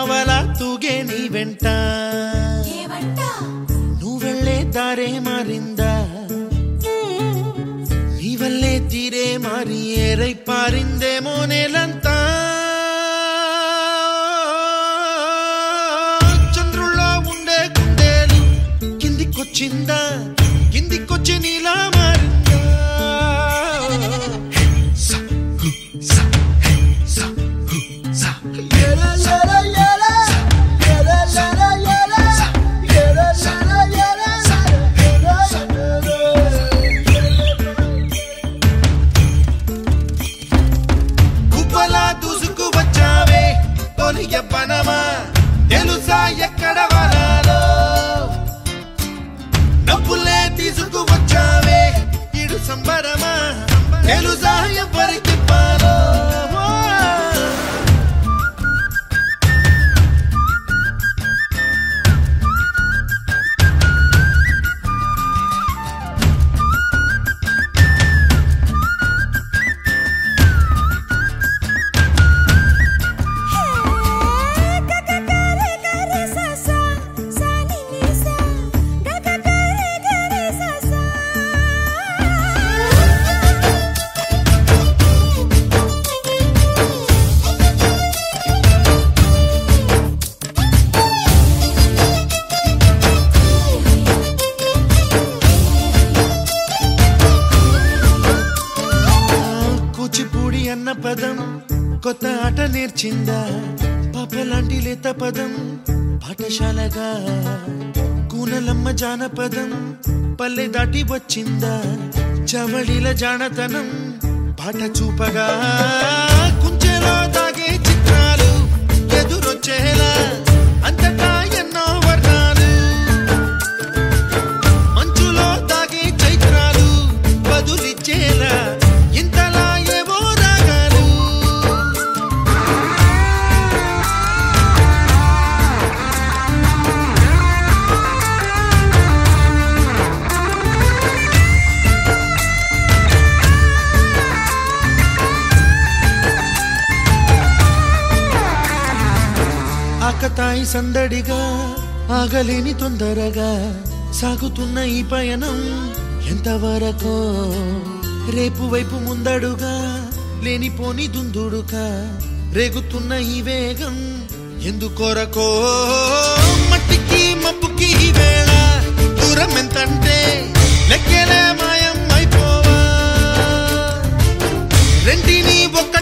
తోవలా తూగే నీ వెంట ఏమంట నువ్వెళ్ళే దారే మారిందా నీ వల్లే తీరే మారి ఏరై పారిందేమో నేలంతా చంద్రుల్లో ఉండే గుండేలు కిందికొచ్చిందా కిందికొచ్చి నీలా మారిందా సా, హు, సా, హే, సా, హు, సా. గుబ్బలా దూసుకు వచ్చావే తొలి ఎవ్వనమా తెలుసా ఎక్కడ వనాలో డబ్బులే తీసుకు వచ్చావే ఇడు సంబరమా తెలుసా ఎవరికి పాలో కూచిపూడి అన్న పదం కొత్త ఆట నేర్చిందా పాపలాంటి లేత పదం పాఠశాలగా కూనలమ్మ జానపదం పల్లె దాటి వచ్చిందా చవళిల జానతనం పాట చూపగా కుంచెలో దాగే చిత్రాలు ఎదురొచ్చేలా అంతటా ఎన్నో వర్ణాలు మంచులో దాగే చైత్రాలు బదులిచ్చేలా ఇంతలా ఏవో రాగాలు ఆకతాయి సందడిగా ఆగలేని తొందరగా సాగుతున్న ఈ పయనం ఎంతవరకో రేపు వైపు ముందడుగా లేనిపోని దుందుడుగా రేగుతున్న ఈ వేగం ఎందుకొరకో మట్టికి మబ్బుకి ఈ వేళ దూరం ఎంతంటే లెక్కలే మాయం అయిపోవా రెంటిని ఒక్క